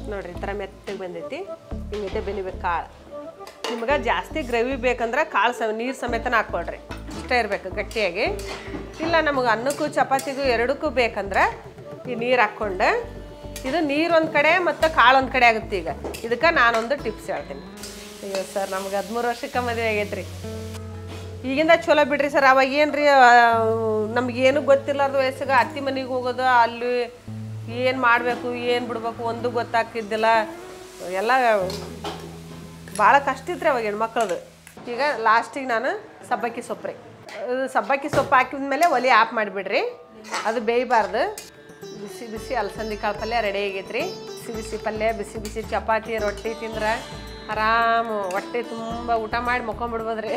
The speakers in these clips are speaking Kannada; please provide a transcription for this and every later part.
ನೋಡ್ರಿ ಈ ಥರ ಮೆತ್ತಗೆ ಬಂದೈತಿ ಹಿಂಗೈತೆ ಬೆನಿಬೇಕು ಕಾಳು ನಿಮ್ಗೆ ಜಾಸ್ತಿ ಗ್ರೇವಿ ಬೇಕಂದ್ರೆ ಕಾಳು ಸ ನೀರು ಸಮೇತನ ಹಾಕ್ಕೊಳ್ರಿ ಇಷ್ಟ ಇರಬೇಕು ಗಟ್ಟಿಯಾಗಿ ಇಲ್ಲ ನಮಗೆ ಅನ್ನಕ್ಕೂ ಚಪಾತಿಗೂ ಎರಡಕ್ಕೂ ಬೇಕಂದ್ರೆ ಈ ನೀರು ಹಾಕ್ಕೊಂಡು ಇದು ನೀರು ಒಂದು ಕಡೆ ಮತ್ತು ಕಾಳು ಒಂದು ಕಡೆ ಆಗುತ್ತೆ ಈಗ ಇದಕ್ಕೆ ನಾನೊಂದು ಟಿಪ್ಸ್ ಹೇಳ್ತೀನಿ ಅಯ್ಯೋ ಸರ್ ನಮ್ಗೆ ಹದಿಮೂರು ವರ್ಷಕ್ಕೆ ಮದುವೆ ಆಗೈತ್ರಿ ಈಗಿಂದ ಚಲೋ ಬಿಡ್ರಿ ಸರ್ ಅವಾಗ ಏನ್ರಿ ನಮ್ಗೆ ಏನು ಗೊತ್ತಿಲ್ಲಾರ್ದ ವಯಸ್ಸಿಗೆ ಅತ್ತಿ ಮನೆಗೆ ಹೋಗೋದು ಅಲ್ಲಿ ಏನು ಮಾಡಬೇಕು ಏನು ಬಿಡ್ಬೇಕು ಒಂದು ಗೊತ್ತಾಗ್ತಿದ್ದಿಲ್ಲ ಎಲ್ಲ ಭಾಳ ಕಷ್ಟ ಇತ್ತು ಅವಾಗ ಹೆಣ್ಮಕ್ಳದು ಈಗ ಲಾಸ್ಟಿಗೆ ನಾನು ಸಬ್ಬಕ್ಕಿ ಸೊಪ್ಪು ರೀ ಅದು ಸಬ್ಬಕ್ಕಿ ಸೊಪ್ಪು ಹಾಕಿದ ಮೇಲೆ ಒಲೆ ಆಫ್ ಮಾಡಿಬಿಡ್ರಿ ಅದು ಬೇಯಬಾರ್ದು ಬಿಸಿ ಬಿಸಿ ಅಲಸಂದಿ ಕಾಳು ಪಲ್ಯ ರೆಡಿ ಆಗೈತ್ರಿ ಬಿಸಿ ಬಿಸಿ ಪಲ್ಯ ಬಿಸಿ ಬಿಸಿ ಚಪಾತಿ ರೊಟ್ಟಿ ತಿಂದ್ರೆ ಆರಾಮು ಹೊಟ್ಟೆ ತುಂಬ ಊಟ ಮಾಡಿ ಮಕ್ಕೊಂಬಿಡ್ಬೋದ್ರಿ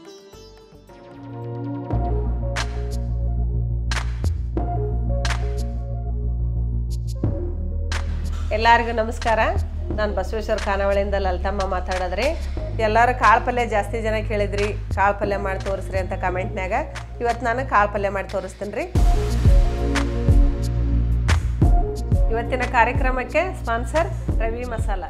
ಎಲ್ಲರಿಗೂ ನಮಸ್ಕಾರ ನಾನು ಬಸವೇಶ್ವರ ಖಾನಾವಳಿಯಿಂದ ಲಲಿತಮ್ಮ ಮಾತಾಡೋದ್ರಿ ಎಲ್ಲರೂ ಕಾಳು ಪಲ್ಯ ಜಾಸ್ತಿ ಜನ ಕೇಳಿದ್ರಿ ಕಾಳು ಪಲ್ಯ ಮಾಡಿ ತೋರಿಸ್ರಿ ಅಂತ ಕಮೆಂಟ್ನಾಗ ಇವತ್ತು ನಾನು ಕಾಳು ಪಲ್ಯ ಮಾಡಿ ತೋರಿಸ್ತೀನಿ ರೀ ಇವತ್ತಿನ ಕಾರ್ಯಕ್ರಮಕ್ಕೆ ಸ್ಪಾನ್ಸರ್ ರವಿ ಮಸಾಲ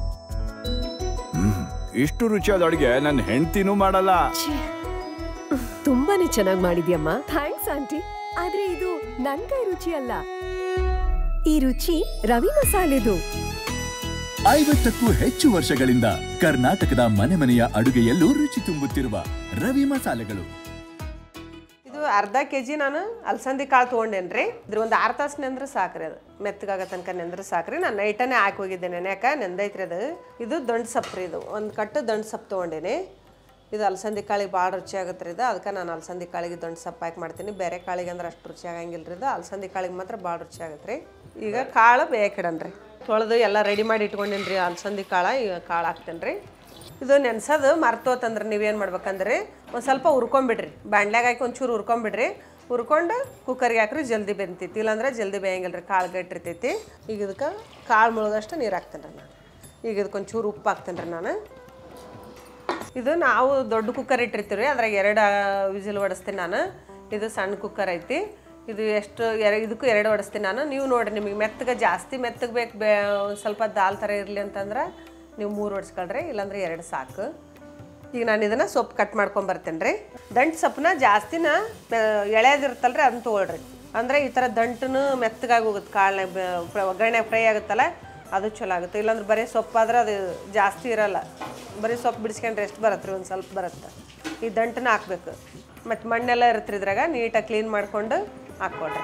ಇಷ್ಟು ರುಚಿಯಾದ ಅಡುಗೆ ನನ್ನ ಹೆಂಡ್ತಿನೂ ಮಾಡಲ್ಲ ತುಂಬಾನೇ ಚೆನ್ನಾಗಿ ಮಾಡಿದ್ಯಮ್ಮ ಥ್ಯಾಂಕ್ಸ್ ಆಂಟಿ ಆದ್ರೆ ಇದು ನನ್ ಕೈ ರುಚಿ ಅಲ್ಲ ಈ ರುಚಿ ರವಿ ಮಸಾಲೆದು ಐವತ್ತಕ್ಕೂ ಹೆಚ್ಚು ವರ್ಷಗಳಿಂದ ಕರ್ನಾಟಕದ ಮನೆ ಮನೆಯ ಅಡುಗೆಯಲ್ಲೂ ರುಚಿ ತುಂಬುತ್ತಿರುವ ರವಿ ಮಸಾಲೆಗಳು ಇದು ಅರ್ಧ ಕೆ ಜಿ ನಾನು ಅಲಸಂದಿ ಕಾಳು ತೊಗೊಂಡೇನಿ ರೀ ಇದ್ರ ಒಂದು ಆರು ತಾಸು ನೆಂದ್ರೆ ಸಾಕ್ರಿ ಅದು ಮೆತ್ತಗಾಗ ತನಕ ನೆಂದ್ರೆ ಸಾಕ್ರಿ ನಾನು ನೈಟನೇ ಹಾಕಿ ಹೋಗಿದ್ದೆ ನೆನ್ಯಾಕ ನೆಂದೈತ್ರಿ ಅದು ಇದು ದಂಡು ಸೊಪ್ಪು ರೀ ಇದು ಒಂದು ಕಟ್ಟು ದಂಡು ಸೊಪ್ಪು ತೊಗೊಂಡೇನಿ ಇದು ಅಲಸಂದಿ ಕಾಳಿಗೆ ಭಾಳ ರುಚಿ ಆಗುತ್ತೆ ರೀ ಇದು ಅದಕ್ಕೆ ನಾನು ಅಲಸಂದಿ ಕಾಳಿಗೆ ದಂಡು ಸೊಪ್ಪು ಹಾಕಿ ಮಾಡ್ತೀನಿ ಬೇರೆ ಕಾಳಿಗೆ ಅಂದ್ರೆ ಅಷ್ಟು ರುಚಿ ಆಗಂಗಿಲ್ಲ ರೀ ಇದು ಅಲಸಂದಿ ಕಾಳಿಗೆ ಮಾತ್ರ ಭಾಳ ರುಚಿ ಆಗುತ್ತೆ ರೀ ಈಗ ಕಾಳು ಬೇಯಕ್ಕಿಡನ್ ರೀ ತೊಳೆದು ಎಲ್ಲ ರೆಡಿ ಮಾಡಿ ಇಟ್ಕೊಂಡೇನಿ ರೀ ಅಲಸಂದಿ ಕಾಳು ಈಗ ಕಾಳು ಹಾಕ್ತೇನೆ ರೀ ಇದು ನೆನ್ಸೋದು ಮರ್ತೋತಂದ್ರೆ ನೀವೇನು ಮಾಡ್ಬೇಕಂದ್ರೆ ಒಂದು ಸ್ವಲ್ಪ ಹುರ್ಕೊಂಬಿಡ್ರಿ ಬಾಣ್ಲ್ಯಾಗ ಹಾಕಿ ಒಂಚೂರು ಹುರ್ಕೊಂಬಿಡ್ರಿ ಹುರ್ಕೊಂಡು ಕುಕ್ಕರ್ಗೆ ಹಾಕ್ರಿ ಜಲ್ದಿ ಬೆಂತೈತಿ ಇಲ್ಲಾಂದ್ರೆ ಜಲ್ದಿ ಬೇಯಂಗಿಲ್ಲ ರೀ ಕಾಳು ಗಟ್ಟಿರ್ತೈತಿ ಈಗ ಇದಕ್ಕೆ ಕಾಳು ಮುಳುಗಷ್ಟು ನೀರು ಹಾಕ್ತೇನೆ ರೀ ನಾನು ಈಗ ಇದಕ್ಕೆ ಒಂಚೂರು ಉಪ್ಪು ಹಾಕ್ತೇನೆ ರೀ ನಾನು ಇದು ನಾವು ದೊಡ್ಡ ಕುಕ್ಕರ್ ಇಟ್ಟಿರ್ತೀವಿ ರೀ ಅದ್ರಾಗ ಎರಡು ವಿಸಿಲ್ ಹೊಡಿಸ್ತೀನಿ ನಾನು ಇದು ಸಣ್ಣ ಕುಕ್ಕರ್ ಐತಿ ಇದು ಎಷ್ಟು ಎರ ಇದಕ್ಕೂ ಎರಡು ಹೊಡಿಸ್ತೀನಿ ನಾನು ನೀವು ನೋಡಿರಿ ನಿಮಗೆ ಮೆತ್ತಗೆ ಜಾಸ್ತಿ ಮೆತ್ತಗೆ ಬೇಕು ಬೇ ಒಂದ್ ಸ್ವಲ್ಪ ದಾಲ್ ಥರ ಇರಲಿ ಅಂತಂದ್ರೆ ನೀವು ಮೂರು ಹೊಡ್ಸ್ಕೊಳ್ರಿ ಇಲ್ಲಾಂದ್ರೆ ಎರಡು ಸಾಕು ಈಗ ನಾನು ಇದನ್ನು ಸೊಪ್ಪು ಕಟ್ ಮಾಡ್ಕೊಂಡು ಬರ್ತೇನೆ ರೀ ದಂಟು ಸೊಪ್ಪನ್ನ ಜಾಸ್ತಿನ ಎಳೆದಿರುತ್ತಲ್ಲ ರೀ ಅದನ್ನ ತೊಗೊಳ್ರಿ ಅಂದರೆ ಈ ಥರ ದಂಟನು ಮೆತ್ತಗಾಗಿ ಹೋಗುತ್ತೆ ಕಾಳನ್ನ ಒಗ್ಗರಣೆ ಫ್ರೈ ಆಗುತ್ತಲ್ಲ ಅದು ಚಲೋ ಆಗುತ್ತೆ ಇಲ್ಲಾಂದ್ರೆ ಬರೀ ಸೊಪ್ಪಾದ್ರೆ ಅದು ಜಾಸ್ತಿ ಇರಲ್ಲ ಬರೀ ಸೊಪ್ಪು ಬಿಡಿಸ್ಕೊಂಡ್ರೆ ಎಷ್ಟು ಬರುತ್ತೆ ರೀ ಒಂದು ಸ್ವಲ್ಪ ಬರುತ್ತೆ ಈ ದಂಟನ್ನ ಹಾಕ್ಬೇಕು ಮತ್ತು ಮಣ್ಣೆಲ್ಲ ಇರುತ್ತೆ ರೀ ಇದ್ರಾಗ ನೀಟಾಗಿ ಕ್ಲೀನ್ ಮಾಡಿಕೊಂಡು ಹಾಕ್ಕೊಳ್ರಿ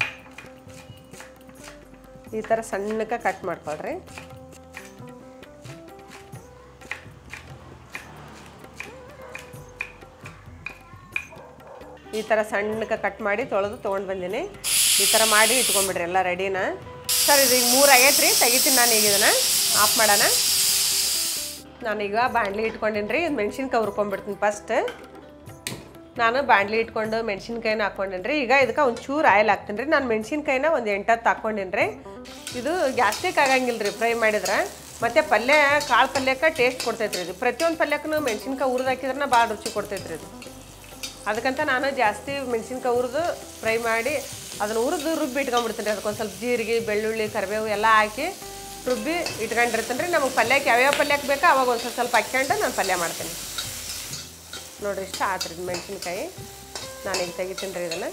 ಈ ಥರ ಸಣ್ಣಕ್ಕೆ ಕಟ್ ಮಾಡ್ಕೊಳ್ರಿ ಈ ಥರ ಸಣ್ಣಕ್ಕೆ ಕಟ್ ಮಾಡಿ ತೊಳೆದು ತೊಗೊಂಡು ಬಂದೀನಿ ಈ ಥರ ಮಾಡಿ ಇಟ್ಕೊಂಡ್ಬಿಡ್ರಿ ಎಲ್ಲ ರೆಡಿನ ಸರ್ ಇದು ಈಗ ಮೂರು ಆಗೈತೆ ರೀ ತೆಗಿತೀನಿ ನಾನು ಈಗ ಇದನ್ನು ಆಫ್ ಮಾಡೋಣ ನಾನೀಗ ಬಾಣಲಿ ಇಟ್ಕೊಂಡೀನಿ ರೀ ಮೆಣ್ಸಿನ್ಕಾಯಿ ಹುರ್ಕೊಂಡ್ಬಿಡ್ತೀನಿ ಫಸ್ಟ್ ನಾನು ಬಾಣಲಿ ಇಟ್ಕೊಂಡು ಮೆಣಸಿನ್ಕಾಯಿನ ಹಾಕ್ಕೊಂಡೇನಿ ರೀ ಈಗ ಇದಕ್ಕೆ ಒಂಚೂರು ಆಯಿಲ್ ಹಾಕ್ತೀನಿ ರೀ ನಾನು ಮೆಣಸಿನ್ಕಾಯಿನ ಒಂದು ಎಂಟತ್ತು ಹಾಕ್ಕೊಂಡೀನಿ ರೀ ಇದು ಗ್ಯಾಸ್ಟಿಕ್ ಆಗಂಗಿಲ್ಲ ರೀ ಫ್ರೈ ಮಾಡಿದ್ರೆ ಮತ್ತು ಪಲ್ಯ ಕಾಳು ಪಲ್ಯಕ್ಕೆ ಟೇಸ್ಟ್ ಕೊಡ್ತೈತೆ ರೀ ಇದು ಪ್ರತಿಯೊಂದು ಪಲ್ಯಕ್ಕೂ ಮೆಣಸಿನ್ಕಾಯಿ ಹುರಿದು ಹಾಕಿದ್ರೆ ಭಾಳ ರುಚಿ ಕೊಡ್ತೈತೆ ರೀ ಇದು ಅದಕ್ಕಂತ ನಾನು ಜಾಸ್ತಿ ಮೆಣಸಿನ್ಕಾಯಿ ಹುರಿದು ಫ್ರೈ ಮಾಡಿ ಅದನ್ನು ಹುರಿದು ರುಬ್ಬಿ ಇಟ್ಕೊಂಡ್ಬಿಡ್ತೀನಿ ರೀ ಅದಕ್ಕೊಂದು ಸ್ವಲ್ಪ ಜೀರಿಗೆ ಬೆಳ್ಳುಳ್ಳಿ ಕರಿಬೇವು ಎಲ್ಲ ಹಾಕಿ ರುಬ್ಬಿ ಇಟ್ಕೊಂಡಿರ್ತೀನಿ ರೀ ನಮಗೆ ಪಲ್ಯಕ್ಕೆ ಯಾವ್ಯಾವ ಪಲ್ಯಕ್ಕೆ ಬೇಕೋ ಅವಾಗ ಒಂದು ಸ್ವಲ್ಪ ಸ್ವಲ್ಪ ಹಾಕ್ಕೊಂಡು ನಾನು ಪಲ್ಯ ಮಾಡ್ತೀನಿ ನೋಡಿರಿ ಇಷ್ಟ ಆತ್ರಿ ಇದು ಮೆಣಸಿನ್ಕಾಯಿ ನಾನು ಈಗ ತೆಗಿತೀನಿ ರೀ ಇದನ್ನು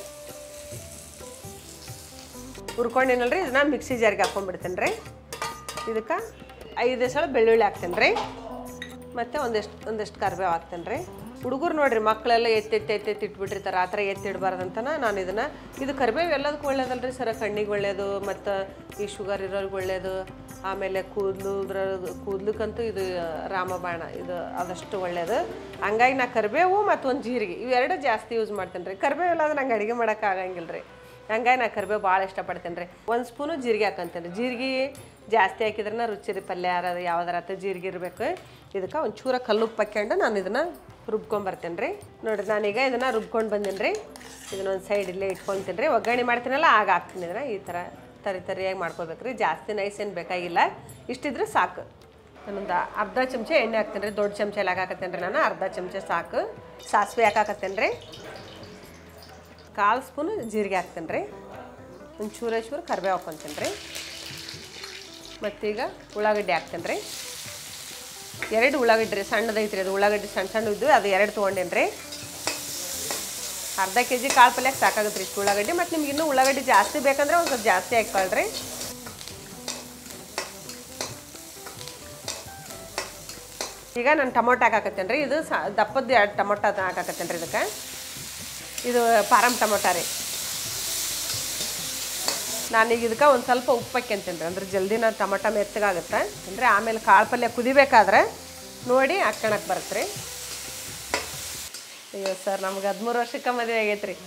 ಹುರ್ಕೊಂಡಿನಲ್ರಿ ಇದನ್ನ ಮಿಕ್ಸಿ ಜಾರಿಗೆ ಹಾಕ್ಕೊಂಡ್ಬಿಡ್ತೀನಿ ರೀ ಇದಕ್ಕೆ ಐದು ಸಲ ಬೆಳ್ಳುಳ್ಳಿ ಹಾಕ್ತೀನಿ ರೀ ಮತ್ತು ಒಂದಿಷ್ಟು ಒಂದಿಷ್ಟು ಕರಿಬೇವು ಹಾಕ್ತೇನೆ ರೀ ಹುಡುಗರು ನೋಡ್ರಿ ಮಕ್ಕಳೆಲ್ಲ ಎತ್ತೆತ್ತಿ ಎತ್ತೆತ್ತಿ ಇಟ್ಬಿಟ್ಟಿರ್ತಾರೆ ಆ ಥರ ಎತ್ತಿಡಬಾರ್ದಂತನ ನಾನು ಇದನ್ನು ಇದು ಕರಿಬೇವು ಎಲ್ಲದಕ್ಕೂ ಒಳ್ಳೇದಲ್ರಿ ಸರ ಕಣ್ಣಿಗೆ ಒಳ್ಳೆಯದು ಮತ್ತು ಈ ಶುಗರ್ ಇರೋರ್ಗೆ ಒಳ್ಳೆಯದು ಆಮೇಲೆ ಕೂದಲು ಕೂದ್ಲಕ್ಕಂತೂ ಇದು ರಾಮಬಾಣ ಇದು ಅದಷ್ಟು ಒಳ್ಳೆಯದು ಹಂಗಾಗಿ ನಾ ಕರಿಬೇವು ಮತ್ತು ಒಂದು ಜೀರಿಗೆ ಇವೆರಡು ಜಾಸ್ತಿ ಯೂಸ್ ಮಾಡ್ತೇನೆ ರೀ ಕರಿಬೇವು ಇಲ್ಲಾಂದ್ರೆ ನಂಗೆ ಅಡುಗೆ ಮಾಡೋಕೆ ಆಗಂಗಿಲ್ಲ ರೀ ಹಂಗಾಗಿ ನಾ ಕರಿಬೇವು ಭಾಳ ಇಷ್ಟಪಡ್ತೇನೆ ರೀ ಒಂದು ಸ್ಪೂನು ಜೀರಿಗೆ ಹಾಕಂತೇನೆ ರೀ ಜೀರಿಗೆ ಜಾಸ್ತಿ ಹಾಕಿದ್ರೆ ರುಚಿ ರೀ ಪಲ್ಯ ಯಾರು ಯಾವ್ದಾರ ಆತ ಜೀರಿಗೆ ಇರಬೇಕು ಇದಕ್ಕೆ ಒಂದು ಚೂರ ಕಲ್ಲುಪ್ಪು ಹಾಕ್ಯಂಡು ನಾನು ಇದನ್ನು ರುಬ್ಕೊಂಬರ್ತೇನೆ ರೀ ನೋಡಿರಿ ನಾನೀಗ ಇದನ್ನು ರುಬ್ಕೊಂಡು ಬಂದೀನಿ ರೀ ಇದನ್ನೊಂದು ಸೈಡ್ ಇಲ್ಲೇ ಇಟ್ಕೊತೀನಿ ರೀ ಒಗ್ಗರಣೆ ಮಾಡ್ತೀನಲ್ಲ ಆಗ ಹಾಕ್ತೀನಿ ಇದನ್ನು ಈ ಥರ ತರಿ ತರಿಯಾಗಿ ಮಾಡ್ಕೋಬೇಕು ರೀ ಜಾಸ್ತಿ ನೈಸ್ ಏನು ಬೇಕಾಗಿಲ್ಲ ಇಷ್ಟಿದ್ರೆ ಸಾಕು ನಾನೊಂದು ಅರ್ಧ ಚಮಚ ಎಣ್ಣೆ ಹಾಕ್ತೇನೆ ರೀ ದೊಡ್ಡ ಚಮಚ ಎಲ್ಲ ಹಾಕತ್ತೇನೆ ರೀ ನಾನು ಅರ್ಧ ಚಮಚ ಸಾಕು ಸಾಸಿವೆ ಹಾಕಾಕತ್ತೇನೆ ರೀ ಕಾಲು ಸ್ಪೂನ್ ಜೀರಿಗೆ ಹಾಕ್ತೇನೆ ರೀ ಒಂದು ಚೂರ ಚೂರು ಕರಿಬೇವು ಹಾಕ್ಕೊತೀನಿ ರೀ ಮತ್ತೀಗ ಉಳ್ಳಾಗಡ್ಡಿ ಹಾಕ್ತೇನೆ ರೀ ಎರಡು ಉಳ್ಳಾಗಡ್ಡಿ ರೀ ಸಣ್ಣದೈತ್ರಿ ಅದು ಉಳ್ಳಾಗಡ್ಡಿ ಸಣ್ಣ ಸಣ್ಣ ಇದ್ದು ಅದು ಎರಡು ತೊಗೊಂಡೇನಿ ರೀ ಅರ್ಧ ಕೆ ಜಿ ಕಾಳು ಪಲ್ಯಕ್ಕೆ ಸಾಕಾಗುತ್ತೆ ರೀ ಇಷ್ಟು ಉಳ್ಳಾಗಡ್ಡಿ ಮತ್ತು ನಿಮ್ಗೆ ಇನ್ನೂ ಉಳ್ಳಾಗಡ್ಡಿ ಜಾಸ್ತಿ ಬೇಕಂದ್ರೆ ಒಂದು ಸ್ವಲ್ಪ ಜಾಸ್ತಿ ಹಾಕ್ಕೊಳ್ರಿ ಈಗ ನಾನು ಟೊಮೊಟೊ ಹಾಕಾಕತ್ತೇನೆ ರೀ ಇದು ಸ ದಪ್ಪದ್ದು ಎರಡು ಟೊಮೊಟೊ ಹಾಕಾಕತ್ತೇನೆ ರೀ ಇದಕ್ಕೆ ಇದು ಪಾರಮ್ ಟೊಮೊಟೊ ರೀ ನಾನೀಗ ಇದಕ್ಕೆ ಒಂದು ಸ್ವಲ್ಪ ಉಪ್ಪು ಹಾಕ್ಯಂತೀನಿ ರೀ ಅಂದ್ರೆ ಜಲ್ದಿನ ಟೊಮೊಟೊ ಮೆತ್ತಗಾಗುತ್ತೆ ಅಂದರೆ ಆಮೇಲೆ ಕಾಳು ಪಲ್ಯ ಕುದಿಬೇಕಾದ್ರೆ ನೋಡಿ ಹಾಕ್ಕೊಳಕ್ಕೆ ಬರುತ್ತೆ ರೀ ಅಯ್ಯೋ ಸರ್ ನಮ್ಗೆ ಹದಿಮೂರು ವರ್ಷಕ್ಕೆ ಮದುವೆ ಆಗೈತೆ ರೀ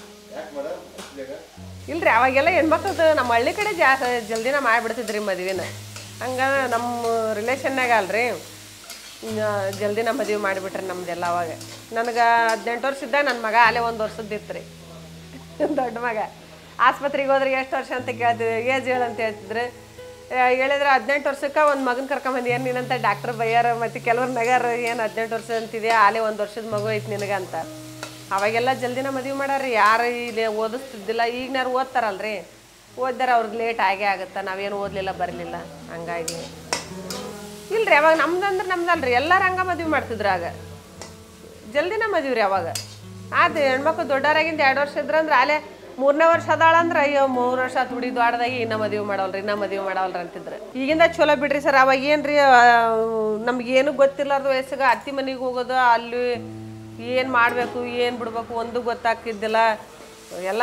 ಇಲ್ರಿ ಅವಾಗೆಲ್ಲ ಹೆಣ್ಮಕ್ಳದ್ದು ನಮ್ಮ ಹಳ್ಳಿ ಕಡೆ ಜಾಸ್ತಿ ಜಲ್ದಿನ ಮಾಡಿಬಿಡ್ತಿದ್ರಿ ಮದುವೆನ ಹಂಗ ನಮ್ಮ ರಿಲೇಷನ್ನಾಗ ಅಲ್ರಿ ಇನ್ನ ಜಲ್ದಿನ ಮದುವೆ ಮಾಡಿಬಿಟ್ರಿ ನಮ್ದೆಲ್ಲ ಅವಾಗ ನನಗೆ ಹದಿನೆಂಟು ವರ್ಷ ಇದ್ದಾಗ ನನ್ನ ಮಗ ಅಲ್ಲೇ ಒಂದು ವರ್ಷದ್ದು ಇತ್ತು ರೀ ದೊಡ್ಡ ಮಗ ಆಸ್ಪತ್ರೆಗೆ ಹೋದ್ರೆ ಎಷ್ಟು ವರ್ಷ ಅಂತ ಕೇಳ್ತಿದ್ವಿ ಏಜ್ ಹೇಳು ಅಂತ ಹೇಳ್ತಿದ್ರು ಆ, ಹೇಳಿದ್ರೆ ಹದಿನೆಂಟು ವರ್ಷಕ್ಕೆ ಒಂದು ಮಗನ ಕರ್ಕೊಂಬಂದು ಏನು ನೀನಂತ ಡಾಕ್ಟರ್ ಬೈಯಾರ ಮತ್ತು ಕೆಲವ್ರು ನಗಾರ ಏನು ಹದಿನೆಂಟು ವರ್ಷ ಅಂತಿದೆ ಆಲೇ ಒಂದು ವರ್ಷದ ಮಗು ಐತಿ ನಿನಗೆ ಅಂತ ಅವಾಗೆಲ್ಲ ಜಲ್ದಿನ ಮದುವೆ ಮಾಡಾರ್ರಿ ಯಾರು ಇಲ್ಲಿ ಓದಿಸ್ತಿದ್ದಿಲ್ಲ ಈಗಿನಾರು ಓದ್ತಾರಲ್ರಿ ಓದ್ದಾರ ಅವ್ರಿಗೆ ಲೇಟ್ ಆಗೇ ಆಗುತ್ತೆ ನಾವೇನು ಓದಲಿಲ್ಲ ಬರಲಿಲ್ಲ ಹಂಗಾಗಿ ಇಲ್ರಿ ಅವಾಗ ನಮ್ದಂದ್ರೆ ನಮ್ದಲ್ರಿ ಎಲ್ಲರೂ ಹಂಗ ಮದುವೆ ಮಾಡ್ತಿದ್ರು ಆಗ ಜಲ್ದಿನ ಮದುವೆ ರೀ ಅವಾಗ ಅದು ಹೆಣ್ಮಕ್ಳು ದೊಡ್ಡವರಾಗಿಂದ ಎರಡು ವರ್ಷ ಇದ್ರಂದ್ರೆ ಆಲೆ ಮೂರನೇ ವರ್ಷ ಅದಾಳ ಅಂದ್ರೆ ಅಯ್ಯೋ ಮೂರು ವರ್ಷ ತುಡಿ ದೊಡ್ಡದಾಗಿ ಇನ್ನೂ ಮದುವೆ ಮಾಡವಲ್ರಿ ಇನ್ನೂ ಮದುವೆ ಮಾಡವಲ್ರಿ ಅಂತಿದ್ರು ಈಗಿಂದ ಚಲೋ ಬಿಡ್ರಿ ಸರ್ ಅವಾಗ ಏನ್ರಿ ನಮ್ಗೇನು ಗೊತ್ತಿರ್ಲಾರ್ದ ವಯಸ್ಸಿಗೆ ಅತ್ತಿ ಮನೆಗೆ ಹೋಗೋದು ಅಲ್ಲಿ ಏನು ಮಾಡಬೇಕು ಏನು ಬಿಡ್ಬೇಕು ಒಂದು ಗೊತ್ತಾಗ್ತಿದ್ದಿಲ್ಲ ಎಲ್ಲ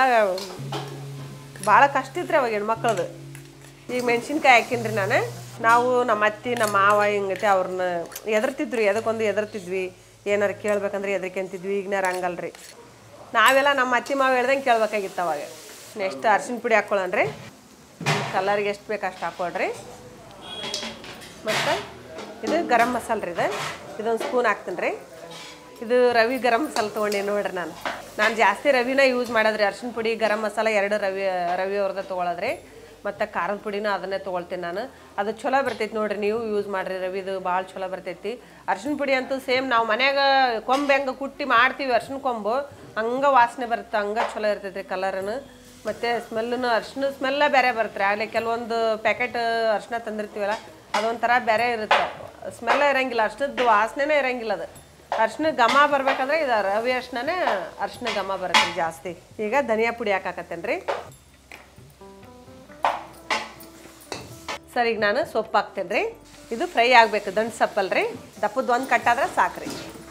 ಭಾಳ ಕಷ್ಟ ಇತ್ತು ಅವಾಗ ಹೆಣ್ಮಕ್ಳದು ಈಗ ಮೆಣಸಿನ್ಕಾಯಿ ಹಾಕಿನ್ರಿ ನಾನು ನಾವು ನಮ್ಮ ಅತ್ತಿ ನಮ್ಮ ಮಾವ ಹಿಂಗತೆ ಅವ್ರನ್ನ ಎದರ್ತಿದ್ವಿ ಎದಕ್ಕೊಂದು ಎದರ್ತಿದ್ವಿ ಏನಾರು ಕೇಳ್ಬೇಕಂದ್ರೆ ಎದಕ್ಕೆ ಅಂತಿದ್ವಿ ಈಗಿನಾರ ಹಂಗಲ್ರಿ ನಾವೆಲ್ಲ ನಮ್ಮ ಅತ್ತಿ ಮಾವ ಹೇಳ್ದಂಗೆ ಕೇಳ್ಬೇಕಾಗಿತ್ತು ಅವಾಗ ನೆಕ್ಸ್ಟ್ ಅರ್ಶಿನ ಪುಡಿ ಹಾಕ್ಕೊಳ್ಳೋಣ್ರಿ ಕಲರ್ಗೆ ಎಷ್ಟು ಬೇಕು ಅಷ್ಟು ಹಾಕ್ಕೊಳ್ರಿ ಮತ್ತು ಇದು ಗರಂ ಮಸಾಲೆ ರೀ ಇದು ಇದೊಂದು ಸ್ಪೂನ್ ಹಾಕ್ತೀನಿ ರೀ ಇದು ರವಿ ಗರಂ ಮಸಾಲೆ ತೊಗೊಂಡೆ ನೋಡ್ರಿ ನಾನು ನಾನು ಜಾಸ್ತಿ ರವಿನ ಯೂಸ್ ಮಾಡೋದ್ರಿ ಅರ್ಶಿನ ಪುಡಿ ಗರಂ ಮಸಾಲ ಎರಡು ರವಿ ರವಿ ಅವ್ರದ್ದು ತೊಗೊಳೋದ್ರಿ ಮತ್ತು ಖಾರದ ಪುಡಿನೂ ಅದನ್ನೇ ತೊಗೊಳ್ತೀನಿ ನಾನು ಅದು ಚಲೋ ಬರ್ತೈತಿ ನೋಡ್ರಿ ನೀವು ಯೂಸ್ ಮಾಡಿರಿ ರವಿದು ಭಾಳ ಚಲೋ ಬರ್ತೈತಿ ಅರ್ಶಿನ ಪುಡಿ ಅಂತೂ ಸೇಮ್ ನಾವು ಮನ್ಯಾಗ ಕೊಂಬು ಹೆಂಗೆ ಕುಟ್ಟಿ ಮಾಡ್ತೀವಿ ಅರ್ಶಿನ ಕೊಂಬು ಹಂಗೆ ವಾಸನೆ ಬರುತ್ತೆ ಹಂಗೆ ಚಲೋ ಇರ್ತೈತಿ ಕಲರನು ಮತ್ತು ಸ್ಮೆಲ್ಲೂ ಅರ್ಶಿನ ಸ್ಮೆಲ್ಲ ಬೇರೆ ಬರುತ್ತೆ ರೀ ಆಗಲೇ ಕೆಲವೊಂದು ಪ್ಯಾಕೆಟ್ ಅರ್ಶಿನ ತಂದಿರ್ತೀವಲ್ಲ ಅದೊಂಥರ ಬೇರೆ ಇರುತ್ತೆ ಸ್ಮೆಲ್ಲ ಇರಂಗಿಲ್ಲ ಅರ್ಶಿನದ್ದು ವಾಸನೆನೇ ಇರಂಗಿಲ್ಲ ಅದು ಅರ್ಶಿನ ಘಮ ಬರ್ಬೇಕಂದ್ರೆ ಇದು ರವಿ ಅರ್ಶಿನೇ ಅರ್ಶಿನ ಘಮ ಬರುತ್ತೆ ಜಾಸ್ತಿ ಈಗ ಧನಿಯಾ ಪುಡಿ ಹಾಕಾಕತ್ತೇನೆ ರೀ ಸರ್ ಈಗ ನಾನು ಸೊಪ್ಪು ಹಾಕ್ತೇನೆ ರೀ ಇದು ಫ್ರೈ ಆಗಬೇಕು ದಂಡು ಸೊಪ್ಪಲ್ರಿ ದಪ್ಪದ ಒಂದು ಕಟ್ಟಾದ್ರೆ ಸಾಕ್ರಿ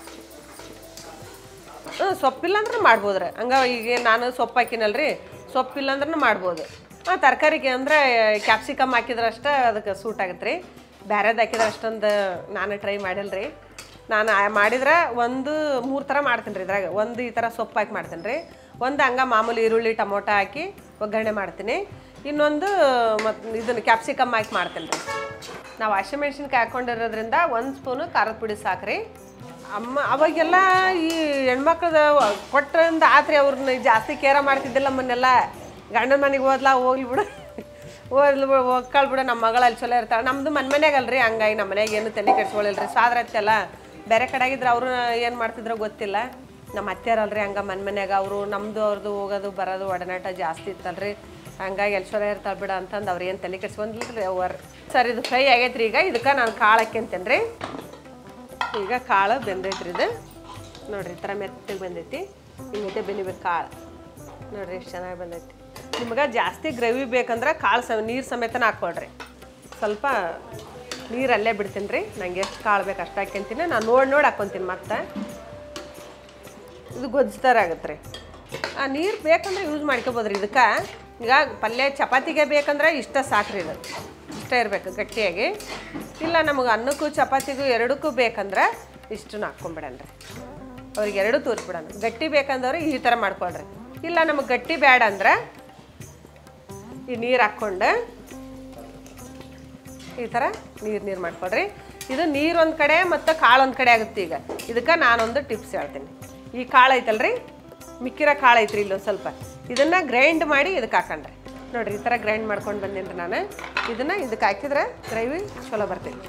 ಹ್ಞೂ ಸೊಪ್ಪಿಲ್ಲ ಅಂದ್ರೆ ಮಾಡ್ಬೋದು ರೀ ಹಂಗ ಈಗ ನಾನು ಸೊಪ್ಪು ಹಾಕಿನಲ್ರಿ ಸೊಪ್ಪಿಲ್ಲ ಅಂದ್ರೆ ಮಾಡ್ಬೋದು ಹಾಂ ತರಕಾರಿಗೆ ಅಂದರೆ ಕ್ಯಾಪ್ಸಿಕಮ್ ಹಾಕಿದ್ರೆ ಅಷ್ಟೇ ಅದಕ್ಕೆ ಸೂಟ್ ಆಗುತ್ತೆ ರೀ ಬ್ಯಾರೆದು ಹಾಕಿದ್ರೆ ಅಷ್ಟೊಂದು ನಾನು ಟ್ರೈ ಮಾಡಿಲ್ಲ ರೀ ನಾನು ಆ- ಮಾಡಿದ್ರೆ ಒಂದು ಮೂರು ಥರ ಮಾಡ್ತೀನಿ ರೀ ಇದ್ರಾಗ ಒಂದು ಈ ಥರ ಸೊಪ್ಪು ಹಾಕಿ ಮಾಡ್ತೀನಿ ರೀ ಒಂದು ಹಂಗೆ ಮಾಮೂಲಿ ಈರುಳ್ಳಿ ಟೊಮೊಟೊ ಹಾಕಿ ಒಗ್ಗರಣೆ ಮಾಡ್ತೀನಿ ಇನ್ನೊಂದು ಮತ್ತು ಇದನ್ನು ಕ್ಯಾಪ್ಸಿಕಮ್ ಹಾಕಿ ಮಾಡ್ತೀನಿ ರೀ ನಾವು ಹಸಿಮೆಣ್ಸಿನ್ಕಾಯಿ ಹಾಕ್ಕೊಂಡಿರೋದ್ರಿಂದ ಒಂದು ಸ್ಪೂನು ಖಾರದ ಪುಡಿ ಸಾಕ್ರಿ ಅಮ್ಮ ಅವಾಗೆಲ್ಲ ಈ ಹೆಣ್ಮಕ್ಳದ ಕೊಟ್ಟರಿಂದ ಆತ್ರಿ ಅವ್ರನ್ನ ಜಾಸ್ತಿ ಕೇರ ಮಾಡ್ತಿದ್ದಿಲ್ಲ ನಮ್ಮನ್ನೆಲ್ಲ ಗಂಡನ ಮನೆಗೆ ಹೋದ್ಲಾ ಹೋಗ್ಲಿ ಬಿಡು ಹೋಗ್ಲಿ ಬಿಡು ಹೋಗ್ಕಳ್ ಬಿಡು ನಮ್ಮ ಮಗಳು ಅಲ್ಲಿ ಚಲೋ ಇರ್ತಾಳೆ ನಮ್ಮದು ಮನೆ ಮನೆಯಾಗಲ್ರಿ ಹಂಗಾಗಿ ನಮ್ಮ ಮನೆಗೆ ಏನು ತಲೆ ಕೆಡ್ಸ್ಕೊಳ್ಳಿಲ್ರಿ ಸ್ವಾದ್ರ ಅತ್ತೆಲ್ಲ ಬೇರೆ ಕಡೆ ಆಗಿದ್ರೆ ಅವರು ಏನು ಮಾಡ್ತಿದ್ರೋ ಗೊತ್ತಿಲ್ಲ ನಮ್ಮ ಅತ್ತೆಯರಲ್ರಿ ಹಂಗೆ ಮನೆ ಮನ್ಯಾಗ ಅವರು ನಮ್ಮದು ಅವ್ರದ್ದು ಹೋಗೋದು ಬರೋದು ಒಡನಾಟ ಜಾಸ್ತಿ ಇತ್ತಲ್ರಿ ಹಂಗಾಗಿ ಎಲ್ಲಿ ಚಲೋ ಇರ್ತಾಳೆ ಬಿಡು ಅಂತಂದು ಅವ್ರು ಏನು ತಲೆ ಕೆಡ್ಸ್ಕೊಂಡಿಲ್ರಿ ಅವ್ರು ಸರ್ ಇದು ಫ್ರೈ ಆಗೈತ್ರಿ ಈಗ ಇದಕ್ಕೆ ನಾನು ಕಾಳು ಹಾಕ್ಯಂತೇನೆ ರೀ ಈಗ ಕಾಳು ಬೆಂದೈತ್ರಿ ಇದು ನೋಡ್ರಿ ಈ ಥರ ಮೆತ್ತಗೆ ಬಂದೈತಿ ಹಿಂಗೈತೆ ಬೆನಿಬೇಕು ಕಾಳು ನೋಡ್ರಿ ಎಷ್ಟು ಚೆನ್ನಾಗಿ ಬಂದೈತಿ ನಿಮ್ಗೆ ಜಾಸ್ತಿ ಗ್ರೇವಿ ಬೇಕಂದ್ರೆ ಕಾಳು ಸ ನೀರು ಸಮೇತನ ಹಾಕ್ಕೊಳ್ರಿ ಸ್ವಲ್ಪ ನೀರು ಅಲ್ಲೇ ಬಿಡ್ತೀನಿ ರೀ ನಂಗೆ ಎಷ್ಟು ಕಾಳು ಬೇಕು ಅಷ್ಟು ಹಾಕ್ಯಂತೀನಿ ನಾನು ನೋಡಿ ನೋಡಿ ಹಾಕ್ಕೊತೀನಿ ಮತ್ತೆ ಇದು ಗೊಜ್ಜು ಥರ ಆಗತ್ತೆ ರೀ ಆ ನೀರು ಬೇಕಂದ್ರೆ ಯೂಸ್ ಮಾಡ್ಕೊಬೋದು ರೀ ಇದಕ್ಕೆ ಈಗ ಪಲ್ಯ ಚಪಾತಿಗೆ ಬೇಕಂದ್ರೆ ಇಷ್ಟ ಸಾಕ್ರಿ ಇದು ಇಷ್ಟ ಇರಬೇಕು ಗಟ್ಟಿಯಾಗಿ ಇಲ್ಲ ನಮಗೆ ಅನ್ನಕ್ಕೂ ಚಪಾತಿಗೂ ಎರಡಕ್ಕೂ ಬೇಕಂದ್ರೆ ಇಷ್ಟನ್ನು ಹಾಕ್ಕೊಂಬಿಡಣ ರೀ ಅವ್ರಿಗೆ ಎರಡು ತೋರಿಸ್ಬಿಡೋಣ ಗಟ್ಟಿ ಬೇಕಂದವ್ರು ಈ ಥರ ಮಾಡ್ಕೊಳ್ರಿ ಇಲ್ಲ ನಮಗೆ ಗಟ್ಟಿ ಬೇಡ ಅಂದ್ರೆ ಈ ನೀರು ಹಾಕ್ಕೊಂಡು ಈ ಥರ ನೀರು ನೀರು ಮಾಡ್ಕೊಳ್ರಿ ಇದು ನೀರು ಒಂದು ಕಡೆ ಮತ್ತು ಕಾಳು ಒಂದು ಕಡೆ ಆಗುತ್ತೆ ಈಗ ಇದಕ್ಕೆ ನಾನೊಂದು ಟಿಪ್ಸ್ ಹೇಳ್ತೀನಿ ಈ ಕಾಳು ಐತಲ್ರಿ ಮಿಕ್ಕಿರೋ ಕಾಳು ಐತ್ರಿ ಇಲ್ಲೊಂದು ಸ್ವಲ್ಪ ಇದನ್ನು ಗ್ರೈಂಡ್ ಮಾಡಿ ಇದಕ್ಕೆ ಹಾಕೊಂಡ್ರಿ ನೋಡ್ರಿ ಈ ಥರ ಗ್ರೈಂಡ್ ಮಾಡ್ಕೊಂಡು ಬಂದೇನಿ ರೀ ನಾನು ಇದನ್ನು ಇದಕ್ಕೆ ಹಾಕಿದ್ರೆ ಗ್ರೇವಿ ಚಲೋ ಬರ್ತೈತಿ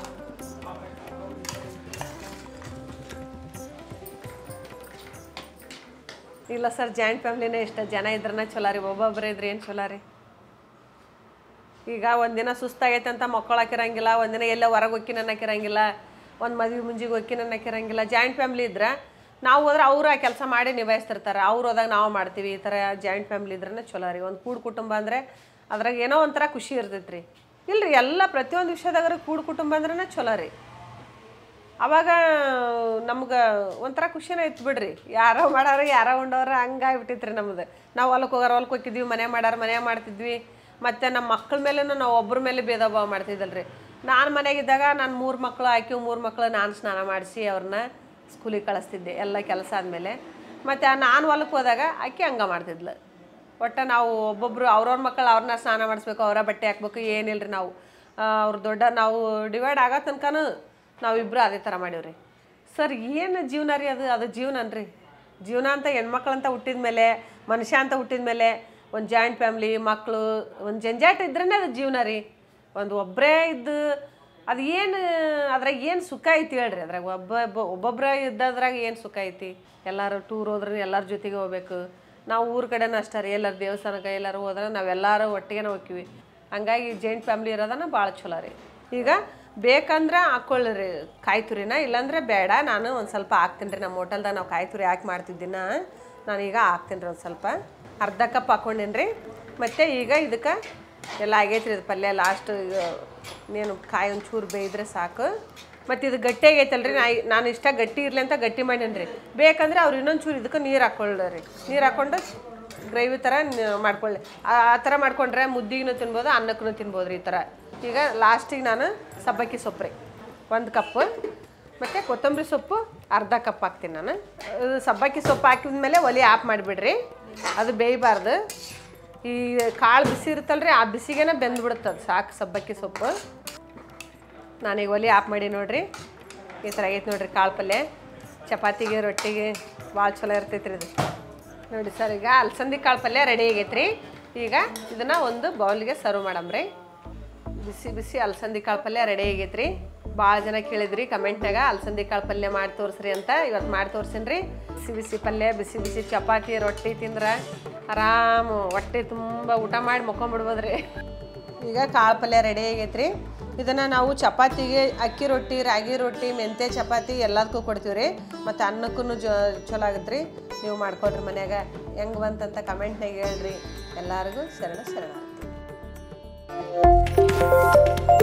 ಇಲ್ಲ ಸರ್ ಜಾಯಿಂಟ್ ಫ್ಯಾಮ್ಲಿನೇ ಇಷ್ಟ ಜನ ಇದ್ರನ್ನ ಚಲೋ ರೀ ಒಬ್ಬೊಬ್ಬರೇ ಇದ್ರೆ ಏನು ಚಲೋ ರೀ ಈಗ ಒಂದಿನ ಸುಸ್ತಾಗೈತೆ ಅಂತ ಮಕ್ಕಳಾಕಿರಂಗಿಲ್ಲ ಒಂದಿನ ಎಲ್ಲ ಹೊರಗೆ ಹೊಕ್ಕಿನ ಅನ್ನಕ್ಕಿರಂಗಿಲ್ಲ ಒಂದು ಮದುವೆ ಮುಂಜಿಗೆ ಹೊಕ್ಕಿನ ಅನ್ನಕ್ಕಿರಂಗಿಲ್ಲ ಜಾಯಿಂಟ್ ಫ್ಯಾಮ್ಲಿ ಇದ್ರೆ ನಾವು ಹೋದ್ರೆ ಅವ್ರು ಆ ಕೆಲಸ ಮಾಡಿ ನಿಭಾಯಿಸ್ತಿರ್ತಾರೆ ಅವ್ರು ಹೋದಾಗ ನಾವು ಮಾಡ್ತೀವಿ ಈ ಥರ ಜಾಯಿಂಟ್ ಫ್ಯಾಮ್ಲಿ ಇದ್ರೇ ಚಲೋ ರೀ ಒಂದು ಕೂಡು ಕುಟುಂಬ ಅಂದರೆ ಅದ್ರಾಗ ಏನೋ ಒಂಥರ ಖುಷಿ ಇರ್ತೈತೆ ರೀ ಇಲ್ರಿ ಎಲ್ಲ ಪ್ರತಿಯೊಂದು ವಿಷಯದಾಗ ಕೂಡು ಕುಟುಂಬ ಅಂದ್ರೇ ಚಲೋ ರೀ ಅವಾಗ ನಮ್ಗೆ ಒಂಥರ ಖುಷಿನೇ ಇತ್ತು ಬಿಡ್ರಿ ಯಾರೋ ಮಾಡಾರ ಯಾರೋ ಉಂಡವ್ರ ಹಂಗಾಗ್ಬಿಟ್ಟಿತ್ತು ರೀ ನಮ್ದು ನಾವು ಹೊಲಕ್ಕೆ ಹೋಗಾರ ಹೊಲಕ್ಕೆ ಹೋಗಿದ್ವಿ ಮನೆ ಮಾಡಾರ ಮನೆ ಮಾಡ್ತಿದ್ವಿ ಮತ್ತು ನಮ್ಮ ಮಕ್ಳ ಮೇಲೆ ನಾವು ಒಬ್ಬರ ಮೇಲೆ ಭೇದ ಭಾವ ಮಾಡ್ತಿದ್ದಲ್ರಿ ನಾನು ಮನೆಗಿದ್ದಾಗ ನಾನು ಮೂರು ಮಕ್ಕಳು ಆಕಿ ಮೂರು ಮಕ್ಕಳು ನಾನು ಸ್ನಾನ ಮಾಡಿಸಿ ಅವ್ರನ್ನ ಸ್ಕೂಲಿಗೆ ಕಳಿಸ್ತಿದ್ದೆ ಎಲ್ಲ ಕೆಲಸ ಆದಮೇಲೆ ಮತ್ತು ನಾನು ಹೊಲಕ್ಕೆ ಹೋದಾಗ ಆಕಿ ಹಂಗೆ ಮಾಡ್ತಿದ್ಲು ಒಟ್ಟು ನಾವು ಒಬ್ಬೊಬ್ರು ಅವ್ರವ್ರ ಮಕ್ಕಳು ಅವ್ರನ್ನ ಸ್ನಾನ ಮಾಡಿಸ್ಬೇಕು ಅವರ ಬಟ್ಟೆ ಹಾಕ್ಬೇಕು ಏನಿಲ್ಲ ರೀ ನಾವು ಅವ್ರು ದೊಡ್ಡ ನಾವು ಡಿವೈಡ್ ಆಗೋ ತನಕನೂ ನಾವಿಬ್ಬರು ಅದೇ ಥರ ಮಾಡೀವ್ರಿ ಸರ್ ಏನು ಜೀವನ ರೀ ಅದು ಅದು ಜೀವನ ರೀ ಜೀವನ ಅಂತ ಹೆಣ್ಮಕ್ಳು ಅಂತ ಹುಟ್ಟಿದ ಮೇಲೆ ಮನುಷ್ಯ ಅಂತ ಹುಟ್ಟಿದ ಮೇಲೆ ಒಂದು ಜಾಯಿಂಟ್ ಫ್ಯಾಮ್ಲಿ ಮಕ್ಕಳು ಒಂದು ಜಂಜಾಟ ಇದ್ರೇ ಅದು ಜೀವನ ರೀ ಒಂದು ಒಬ್ಬರೇ ಇದ್ದು ಅದು ಏನು ಅದ್ರಾಗ ಏನು ಸುಖ ಐತಿ ಹೇಳ್ರಿ ಅದ್ರಾಗ ಒಬ್ಬ ಒಬ್ಬೊಬ್ಬರೇ ಇದ್ದದ್ರಾಗ ಏನು ಸುಖ ಐತಿ ಎಲ್ಲರೂ ಟೂರ್ ಹೋದ್ರೆ ಎಲ್ಲರ ಜೊತೆಗೆ ಹೋಗ್ಬೇಕು ನಾವು ಊರ ಕಡೆನೂ ಅಷ್ಟೇ ರೀ ಎಲ್ಲರ ದೇವಸ್ಥಾನಕ್ಕೆ ಎಲ್ಲರೂ ಹೋದ್ರೆ ನಾವೆಲ್ಲರೂ ಒಟ್ಟಿಗೆ ಹೋಗ್ತೀವಿ ಹಂಗಾಗಿ ಜಾಯಿಂಟ್ ಫ್ಯಾಮ್ಲಿ ಇರೋದನ್ನ ಭಾಳ ಚಲೋ ರೀ ಈಗ ಬೇಕಂದ್ರೆ ಹಾಕ್ಕೊಳ್ಳ್ರಿ ಕಾಯಿ ತುರಿನ ಇಲ್ಲಾಂದ್ರೆ ಬೇಡ ನಾನು ಒಂದು ಸ್ವಲ್ಪ ಹಾಕ್ತೀನಿ ರೀ ನಮ್ಮ ಹೋಟೆಲ್ದಾಗ ನಾವು ಕಾಯಿ ತುರಿ ಹಾಕಿ ಮಾಡ್ತಿದ್ದೀನ ನಾನೀಗ ಹಾಕ್ತೀನಿ ರೀ ಒಂದು ಸ್ವಲ್ಪ ಅರ್ಧ ಕಪ್ ಹಾಕ್ಕೊಂಡೇನಿ ರೀ ಮತ್ತು ಈಗ ಇದಕ್ಕೆ ಎಲ್ಲ ಆಗೈತೆ ರೀ ಇದು ಪಲ್ಯ ಲಾಸ್ಟ್ ನೀನು ಕಾಯಿ ಒಂಚೂರು ಬೇಯಿದ್ರೆ ಸಾಕು ಮತ್ತು ಇದು ಗಟ್ಟಿ ಆಗೈತಲ್ರಿ ನಾ ನಾನು ಇಷ್ಟ ಗಟ್ಟಿ ಇರಲಿ ಅಂತ ಗಟ್ಟಿ ಮಾಡೀನಿ ರೀ ಬೇಕಂದ್ರೆ ಅವ್ರು ಇನ್ನೊಂದು ಚೂರು ಇದಕ್ಕೆ ನೀರು ಹಾಕ್ಕೊಳ್ಳಿ ನೀರು ಹಾಕ್ಕೊಂಡು ಗ್ರೇವಿ ಥರ ನ- ಮಾಡ್ಕೊಳ್ಳಿ ಆ ಆ ಥರ ಮಾಡ್ಕೊಂಡ್ರೆ ಮುದ್ದಿಗೂ ತಿನ್ಬೋದು ಅನ್ನಕ್ಕೂ ತಿನ್ಬೋದು ರೀ ಈ ಥರ ಈಗ ಲಾಸ್ಟಿಗೆ ನಾನು ಸಬ್ಬಕ್ಕಿ ಸೊಪ್ಪು ರೀ ಒಂದು ಕಪ್ಪು ಮತ್ತು ಕೊತ್ತಂಬರಿ ಸೊಪ್ಪು ಅರ್ಧ ಕಪ್ ಹಾಕ್ತೀನಿ ನಾನು ಅದು ಸಬ್ಬಕ್ಕಿ ಸೊಪ್ಪು ಹಾಕಿದ ಮೇಲೆ ಒಲೆ ಆಫ್ ಮಾಡಿಬಿಡ್ರಿ ಅದು ಬೇಯಬಾರ್ದು ಈ ಕಾಳು ಬಿಸಿ ಇರುತ್ತಲ್ರಿ ಆ ಬಿಸಿಗೆನ ಬೆಂದ್ಬಿಡುತ್ತೆ ಅದು ಸಾಕು ಸಬ್ಬಕ್ಕಿ ಸೊಪ್ಪು ನಾನೀಗ ಒಲೆ ಆಫ್ ಮಾಡಿ ನೋಡ್ರಿ ಈ ಥರ ಆಗೈತೆ ನೋಡ್ರಿ ಕಾಳು ಪಲ್ಯ ಚಪಾತಿಗೆ ರೊಟ್ಟಿಗೆ ಭಾಳ ಚಲೋ ಇರ್ತೈತೆ ರೀ ಇದು ನೋಡಿ ಸರ್ ಈಗ ಅಲಸಂದಿ ಕಾಳು ಪಲ್ಯ ರೆಡಿ ಆಗೈತೆ ರೀ ಈಗ ಇದನ್ನು ಒಂದು ಬೌಲ್ಗೆ ಸರ್ವ್ ಮಾಡಮ್ರಿ ಬಿಸಿ ಬಿಸಿ ಅಲಸಂದಿ ಕಾಳು ಪಲ್ಯ ರೆಡಿ ಆಗೈತೆ ರೀ ಭಾಳ ಜನ ಕೇಳಿದ್ರಿ ಕಮೆಂಟ್ನಾಗ ಅಲಸಂದಿ ಕಾಳು ಪಲ್ಯ ಮಾಡಿ ತೋರಿಸ್ರಿ ಅಂತ ಇವತ್ತು ಮಾಡಿ ತೋರ್ಸೀನಿ ರೀ ಬಿಸಿ ಬಿಸಿ ಪಲ್ಯ ಬಿಸಿ ಬಿಸಿ ಚಪಾತಿ ರೊಟ್ಟಿ ತಿಂದ್ರೆ ಆರಾಮು ಹೊಟ್ಟೆ ತುಂಬ ಊಟ ಮಾಡಿ ಮಕ್ಕೊಂಬಿಡ್ಬೋದ್ರಿ ಈಗ ಕಾಳು ಪಲ್ಯ ರೆಡಿ ಆಗೈತೆ ರೀ ಇದನ್ನು ನಾವು ಚಪಾತಿಗೆ ಅಕ್ಕಿ ರೊಟ್ಟಿ ರಾಗಿ ರೊಟ್ಟಿ ಮೆಂತ್ಯ ಚಪಾತಿ ಎಲ್ಲದಕ್ಕೂ ಕೊಡ್ತೀವಿ ರೀ ಮತ್ತು ಅನ್ನಕ್ಕೂ ಜೊ ಚಲೋ ಆಗತ್ತೆ ರೀ ನೀವು ಮಾಡ್ಕೊಡ್ರಿ ಮನ್ಯಾಗ ಹೆಂಗೆ ಬಂತಂತ ಕಮೆಂಟ್ನಾಗ ಹೇಳ್ರಿ ಎಲ್ಲರಿಗೂ ಶರಣ ಶರಣ